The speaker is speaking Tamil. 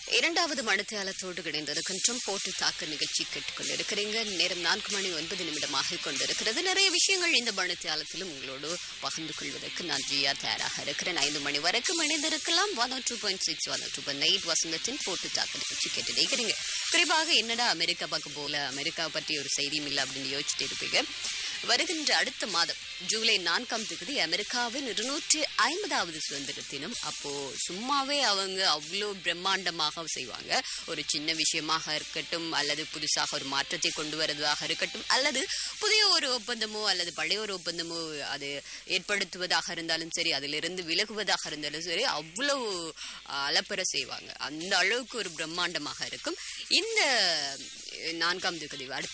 இரண்டாவது மணித்தியாலத்தோடு இணைந்திருக்கின்றோம் போட்டு தாக்க நிகழ்ச்சி கேட்டுக்கொண்டிருக்கிறீங்க நேரம் நான்கு மணி ஒன்பது நிமிடமாக கொண்டிருக்கிறது நிறைய விஷயங்கள் இந்த மணித்தியாலத்திலும் உங்களோடு பகிர்ந்து கொள்வதற்கு நான் ஜியா தயாராக இருக்கிறேன் ஐந்து மணி வரைக்கும் இணைந்திருக்கலாம் one two point six one two point eight வசந்தத்தின் போட்டு தாக்க நிகழ்ச்சி கேட்டு நிற்கிறீங்க குறிப்பாக என்னடா அமெரிக்கா பக்கம் போல அமெரிக்கா பற்றி ஒரு செய்தியும் இல்லை அப்படின்னு யோசிச்சுட்டு இருப்பீங்க வருகின்ற அடுத்த மாதம் ஜூலை நான்காம் தேதி அமெரிக்காவின் இருநூற்றி ஐம்பதாவது சுதந்திர தினம் அப்போ சும்மாவே அவங்க அவ்வளோ பிரம்மாண்டமாக செய்வாங்க ஒரு சின்ன விஷயமாக இருக்கட்டும் அல்லது புதுசாக ஒரு மாற்றத்தை கொண்டு வரதாக இருக்கட்டும் அல்லது புதிய ஒரு ஒப்பந்தமோ அல்லது பழைய ஒரு ஒப்பந்தமோ அது ஏற்படுத்துவதாக இருந்தாலும் சரி அதிலிருந்து விலகுவதாக இருந்தாலும் சரி அவ்வளவு அலப்பற செய்வாங்க அந்த அளவுக்கு ஒரு பிரம்மாண்டமாக இருக்கும் இந்த நான்காம் தேதி அடுத்த